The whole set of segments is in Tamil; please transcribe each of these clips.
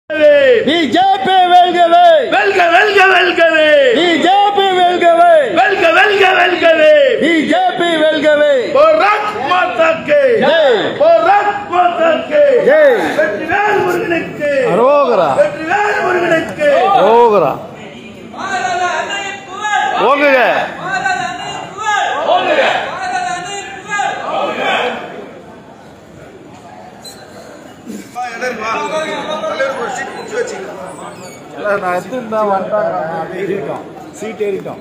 பிஜேபி வெல்கவே வெல்க வெல்க வெல்கவே பிஜேபி வெல்கவே வெல்க வெல்க வெல்கவே பிஜேபி வெல்கவே போராட் மாதாக்கு ஜெய். போராட் மாதாக்கு ஜெய். வெற்றிவேல் முருகனுக்கு அரோகரா வெற்றிவேல் முருகனுக்கு அரோகரா பாரத அன்னையின் புகழ் ஓங்குக பாரத அன்னையின் புகழ் பாரத அன்னையின் புகழ் நான் எடுத்துருந்தா வந்துட்டாங்க ஏறிட்டோம் சீட் ஏறிட்டோம்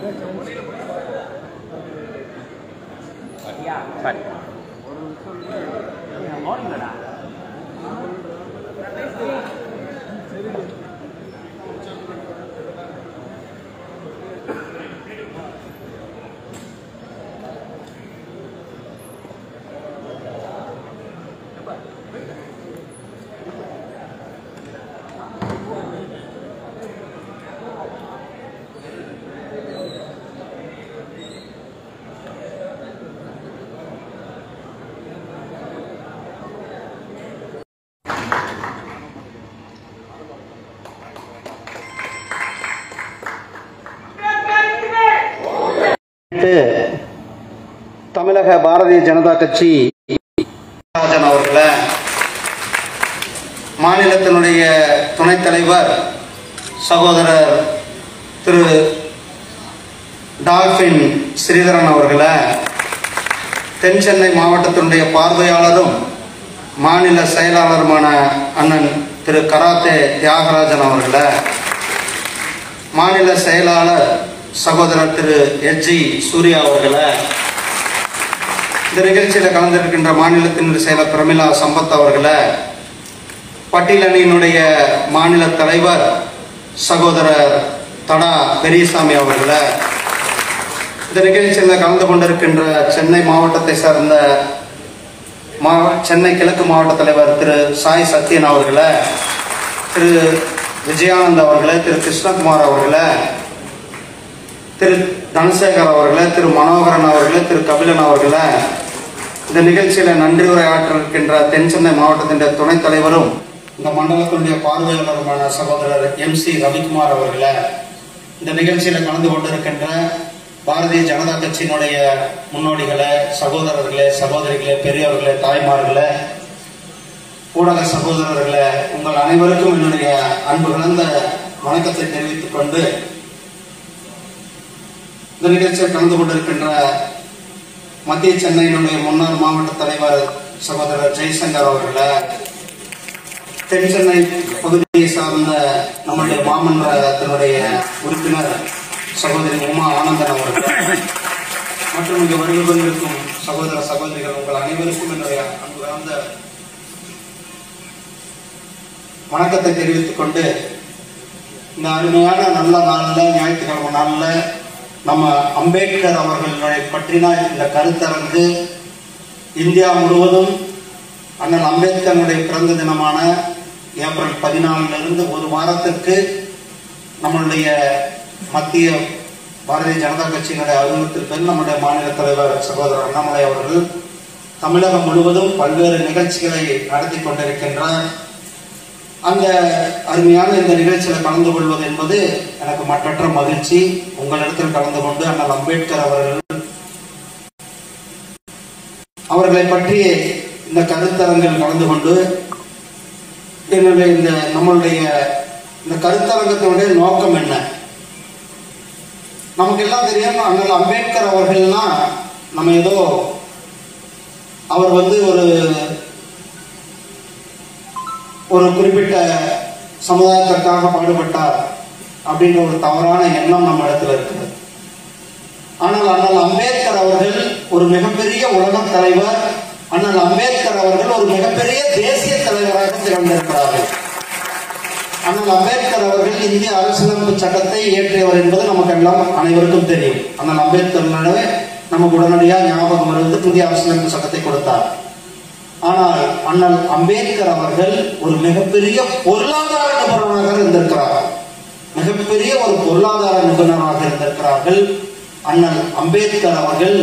நேற்று தமிழக பாரதிய ஜனதா கட்சி ராஜன் அவர்களை மாநிலத்தினுடைய துணைத் தலைவர் சகோதரர் திரு டால்பின் ஸ்ரீதரன் அவர்களை தென் சென்னை மாவட்டத்தினுடைய பார்வையாளரும் மாநில செயலாளருமான அண்ணன் திரு கராத்தே தியாகராஜன் அவர்களை மாநில செயலாளர் சகோதரர் திரு எஸ் ஜி சூர்யா அவர்களை இந்த நிகழ்ச்சியில் கலந்திருக்கின்ற மாநிலத்தினுடைய செயலர் பிரமிளா சம்பத் அவர்களை பட்டியலணியினுடைய மாநில தலைவர் சகோதரர் தடா பெரியசாமி அவர்களை இந்த நிகழ்ச்சியில் கலந்து கொண்டிருக்கின்ற சென்னை மாவட்டத்தை சார்ந்த மாவ சென்னை கிழக்கு மாவட்ட தலைவர் திரு சாய் சத்யன் அவர்களை திரு விஜயானந்த் அவர்களை திரு கிருஷ்ணகுமார் அவர்களை திரு தனசேகர் அவர்களை திரு மனோகரன் அவர்களை திரு கபிலன் அவர்களை இந்த நிகழ்ச்சியில நன்றி உரையாற்ற இருக்கின்ற தென் சென்னை மாவட்டத்தின் துணைத் தலைவரும் இந்த மண்டலத்தினுடைய பார்வையாளருமான சகோதரர் எம் சி ரவிக்குமார் அவர்களை இந்த நிகழ்ச்சியில கலந்து கொண்டிருக்கின்ற பாரதிய ஜனதா கட்சியினுடைய முன்னோடிகளே சகோதரர்களே சகோதரிகளே பெரியவர்களே தாய்மார்களே ஊடக சகோதரர்களே உங்கள் அனைவருக்கும் என்னுடைய அன்பு கலந்த வணக்கத்தை தெரிவித்துக் கொண்டு இந்த நிகழ்ச்சியில் கலந்து கொண்டிருக்கின்ற மத்திய சென்னையினுடைய முன்னாள் மாவட்ட தலைவர் சகோதரர் ஜெய்சங்கர் அவர்களை தென் சென்னை பகுதியை சார்ந்த நம்முடைய மாமன்றத்தினுடைய உறுப்பினர் சகோதரி உமா ஆனந்தன் அவர்கள் மற்றும் இங்கு வருகை கொண்டிருக்கும் சகோதர சகோதரிகள் உங்கள் அனைவருக்கும் என்னுடைய அன்பு கலந்த வணக்கத்தை தெரிவித்துக் கொண்டு இந்த அருமையான நல்ல நாள்ல ஞாயிற்றுக்கிழமை நாள்ல நம்ம அம்பேத்கர் அவர்களை பற்றின இந்த கருத்தரங்கு இந்தியா முழுவதும் அண்ணல் அம்பேத்கருடைய பிறந்த தினமான ஏப்ரல் பதினாலுல இருந்து ஒரு வாரத்திற்கு நம்மளுடைய மத்திய பாரதிய ஜனதா கட்சியினுடைய அறிவுறுத்திற்கு நம்முடைய மாநில தலைவர் சகோதரர் அண்ணாமலை அவர்கள் தமிழகம் முழுவதும் பல்வேறு நிகழ்ச்சிகளை நடத்தி கொண்டிருக்கின்றார் அந்த அருமையான இந்த நிகழ்ச்சியில் கலந்து கொள்வது என்பது எனக்கு மற்றற்ற மகிழ்ச்சி உங்களிடத்தில் கலந்து கொண்டு அண்ணல் அம்பேத்கர் அவர்கள் அவர்களை பற்றி இந்த கருத்தரங்கில் கலந்து கொண்டு என்னுடைய இந்த நம்மளுடைய இந்த கருத்தரங்கத்தினுடைய நோக்கம் என்ன நமக்கு எல்லாம் தெரியும் அண்ணல் அம்பேத்கர் அவர்கள்னா நம்ம ஏதோ அவர் வந்து ஒரு ஒரு குறிப்பிட்ட சமுதாயத்திற்காக பாடுபட்டார் அப்படின்ற ஒரு தவறான எண்ணம் நம்ம இடத்துல இருக்குது ஆனால் அண்ணல் அம்பேத்கர் அவர்கள் ஒரு மிகப்பெரிய உலக தலைவர் அண்ணல் அம்பேத்கர் அவர்கள் ஒரு மிகப்பெரிய தேசிய தலைவராக திகழ்ந்திருக்கிறார்கள் அண்ணல் அம்பேத்கர் அவர்கள் இந்திய அரசியலமைப்பு சட்டத்தை இயற்றியவர் என்பது நமக்கு எல்லாம் அனைவருக்கும் தெரியும் அண்ணல் அம்பேத்கர் நமக்கு உடனடியாக ஞாபகம் வருவது புதிய அரசியலமைப்பு சட்டத்தை கொடுத்தார் ஆனால் அண்ணல் அம்பேத்கர் அவர்கள் ஒரு மிகப்பெரிய பொருளாதார நிபுணராக இருந்திருக்கிறார் மிகப்பெரிய ஒரு பொருளாதார நிபுணராக இருந்திருக்கிறார்கள் அண்ணல் அம்பேத்கர் அவர்கள்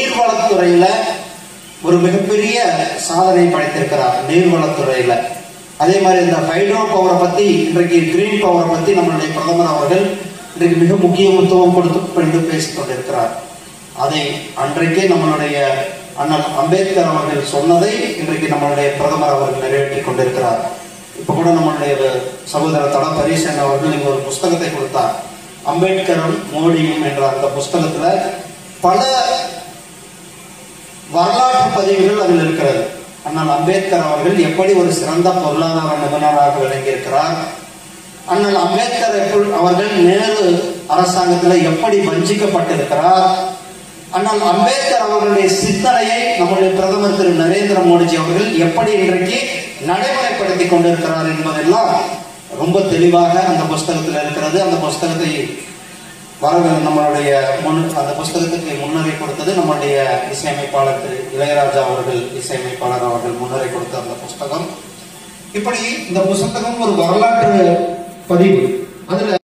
நீர்வளத்துறையில ஒரு மிகப்பெரிய சாதனை படைத்திருக்கிறார் நீர்வளத்துறையில அதே மாதிரி இந்த ஹைட்ரோ பவரை பத்தி இன்றைக்கு கிரீன் பவரை பத்தி நம்மளுடைய பிரதமர் அவர்கள் இன்றைக்கு மிக முக்கியத்துவம் கொடுத்து கொண்டு பேசிக் கொண்டிருக்கிறார் அதை அன்றைக்கே நம்மளுடைய அண்ணல் அம்பேத்கர் அவர்கள் சொன்னதை இன்றைக்கு நம்மளுடைய பிரதமர் அவர்கள் நிறைவேற்றிக் கொண்டிருக்கிறார் இப்ப கூட நம்மளுடைய சகோதரர் தட பரீசன் அவர்கள் இங்க ஒரு புஸ்தகத்தை கொடுத்தார் அம்பேத்கரும் மோடியும் என்ற அந்த புஸ்தகத்துல பல வரலாற்று பதிவுகள் அதில் இருக்கிறது அண்ணல் அம்பேத்கர் அவர்கள் எப்படி ஒரு சிறந்த பொருளாதார நிபுணராக விளங்கியிருக்கிறார் அண்ணல் அம்பேத்கர் எப்ப- அவர்கள் நேரு அரசாங்கத்தில் எப்படி வஞ்சிக்கப்பட்டிருக்கிறார் அண்ணல் அம்பேத்கர் அவர்களுடைய சிந்தனையை நம்முடைய பிரதமர் திரு நரேந்திர மோடிஜி அவர்கள் எப்படி இன்றைக்கு நடைமுறைப்படுத்தி கொண்டிருக்கிறார் என்பதெல்லாம் ரொம்ப தெளிவாக அந்த புஸ்தகத்தில் இருக்கிறது அந்த புஸ்தகத்தை வர நம்மளுடைய முன் அந்த புஸ்தகத்துக்கு முன்னுரை கொடுத்தது நம்முடைய இசையமைப்பாளர் திரு இளையராஜா அவர்கள் இசையமைப்பாளர் அவர்கள் முன்னுரை கொடுத்த அந்த புஸ்தகம் இப்படி இந்த புஸ்தகம் ஒரு வரலாற்று பதிவு அதுல